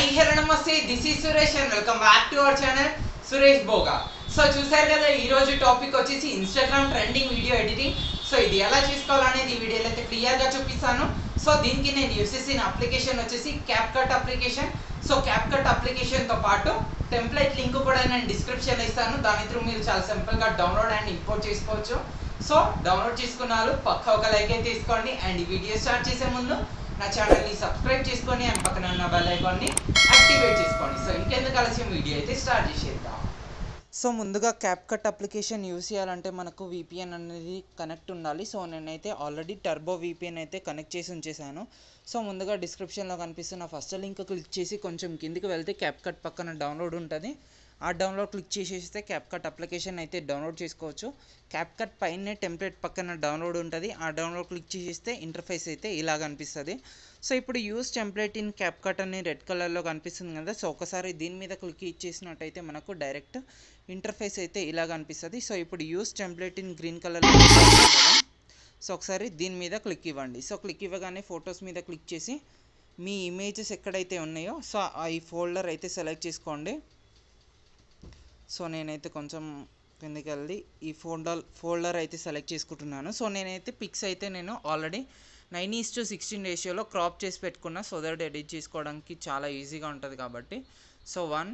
hello నమస్తే this is Suresh and welcome back to our channel Suresh Boga so చూసారు కదా ఈ రోజు టాపిక్ వచ్చేసి Instagram trending video editing so ఇది ఎలా చేసుకోవాలనేది ఈ వీడియోలో అయితే క్లియర్గా చూపిస్తాను సో దీనికి నేను యూస్ చేసిన అప్లికేషన్ వచ్చేసి CapCut application so CapCut అప్లికేషన్తో పాటు టెంప్లెట్ లింక్ కూడా నేను డిస్క్రిప్షన్లో ఇస్తాను దాని త్రూ మీరు చాలా సింపుల్గా డౌన్లోడ్ అండ్ ఇంపోర్ట్ చేసుకోవచ్చు సో డౌన్లోడ్ చేసుకున్న వాళ్ళు పక్క ఒక లైక్ అయితే తీసుకోండి అండ్ ఈ వీడియో స్టార్ట్ చేసే ముందు నా ఛానల్ని సబ్స్క్రైబ్ చేసుకొని అండ్ పక్కన ఉన్న బెల్ ఐకాన్ని యాక్టివేట్ చేసుకోండి సో ఇంకెందుకు ఆలస్యం వీడియో అయితే స్టార్ట్ చేసేద్దాం సో ముందుగా క్యాప్ కట్ అప్లికేషన్ యూస్ చేయాలంటే మనకు విపిఎన్ అనేది కనెక్ట్ ఉండాలి సో నేనైతే ఆల్రెడీ టర్బో విపిఎన్ అయితే కనెక్ట్ చేసి ఉంచేసాను సో ముందుగా డిస్క్రిప్షన్లో కనిపిస్తున్న ఫస్ట్ లింక్ క్లిక్ చేసి కొంచెం కిందికి వెళ్తే క్యాప్ కట్ పక్కన డౌన్లోడ్ ఉంటుంది ఆ డౌన్లోడ్ క్లిక్ చేసేస్తే క్యాప్ కట్ అప్లికేషన్ అయితే డౌన్లోడ్ చేసుకోవచ్చు క్యాప్ కట్ పైనే టెంప్లెట్ పక్కన డౌన్లోడ్ ఉంటుంది ఆ డౌన్లోడ్ క్లిక్ చేసేస్తే ఇంటర్ఫేస్ అయితే ఇలా కనిపిస్తుంది సో ఇప్పుడు use template in CapCut అని రెడ్ కలర్లో కనిపిస్తుంది కదా సో ఒకసారి దీని మీద క్లిక్ ఇచ్చేసినట్టయితే మనకు డైరెక్ట్ ఇంటర్ఫేస్ అయితే ఇలా కనిపిస్తుంది సో ఇప్పుడు యూస్ టెంప్లెట్ ఇన్ గ్రీన్ కలర్లో సో ఒకసారి దీని మీద క్లిక్ ఇవ్వండి సో క్లిక్ ఇవ్వగానే ఫొటోస్ మీద క్లిక్ చేసి మీ ఇమేజెస్ ఎక్కడైతే ఉన్నాయో సో ఆ ఈ ఫోల్డర్ అయితే సెలెక్ట్ చేసుకోండి సో నేనైతే కొంచెం కిందకి వెళ్ళి ఈ ఫోల్డర్ ఫోల్డర్ అయితే సెలెక్ట్ చేసుకుంటున్నాను సో నేనైతే పిక్స్ అయితే నేను already nine is to sixteen రేషియోలో క్రాప్ చేసి పెట్టుకున్నా సో దట్ ఎడిట్ చేసుకోవడానికి చాలా ఈజీగా ఉంటుంది కాబట్టి so one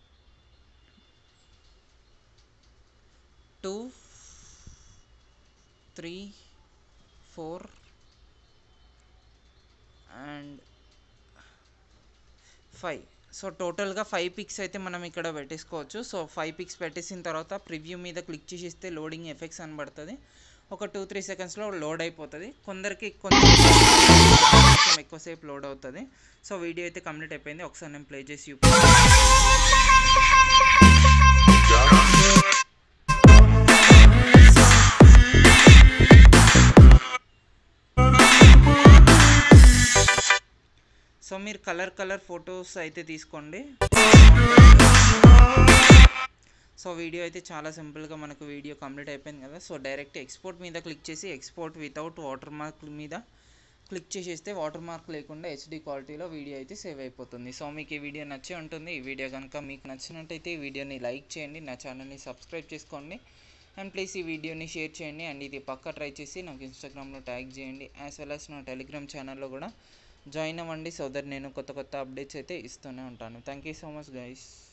two three four and five so టోటల్గా ఫైవ్ పిక్స్ అయితే మనం ఇక్కడ పెట్టేసుకోవచ్చు సో ఫైవ్ పిక్స్ పెట్టేసిన తర్వాత ప్రివ్యూ మీద క్లిక్ చేసిస్తే లోడింగ్ ఎఫెక్ట్స్ అని పడుతుంది ఒక టూ త్రీ సెకండ్స్లో లోడ్ అయిపోతుంది కొందరికి కొంచెం కొంచెం ఎక్కువసేపు లోడ్ అవుతుంది సో వీడియో అయితే కంప్లీట్ అయిపోయింది ఒకసారి నేను ప్లే చేసి చూపిస్తాను సో మీరు కలర్ కలర్ ఫొటోస్ అయితే తీసుకోండి సో వీడియో అయితే చాలా సింపుల్గా మనకు వీడియో కంప్లీట్ అయిపోయింది కదా సో డైరెక్ట్ ఎక్స్పోర్ట్ మీద క్లిక్ చేసి ఎక్స్పోర్ట్ వితౌట్ వాటర్ మార్క్ మీద క్లిక్ చేసేస్తే వాటర్ మార్క్ లేకుండా హెచ్డి క్వాలిటీలో వీడియో అయితే సేవ్ అయిపోతుంది సో మీకు ఈ వీడియో నచ్చే ఉంటుంది ఈ వీడియో కనుక మీకు నచ్చినట్టయితే ఈ వీడియోని లైక్ చేయండి నా ఛానల్ని సబ్స్క్రైబ్ చేసుకోండి అండ్ ప్లీజ్ ఈ వీడియోని షేర్ చేయండి అండ్ ఇది పక్క ట్రై చేసి నాకు ఇన్స్టాగ్రామ్లో ట్యాగ్ చేయండి యాజ్ వెల్ యాజ్ నా టెలిగ్రామ్ ఛానల్లో కూడా జాయిన్ అవ్వండి సో దట్ నేను కొత్త కొత్త అప్డేట్స్ అయితే ఇస్తూనే ఉంటాను thank you so much guys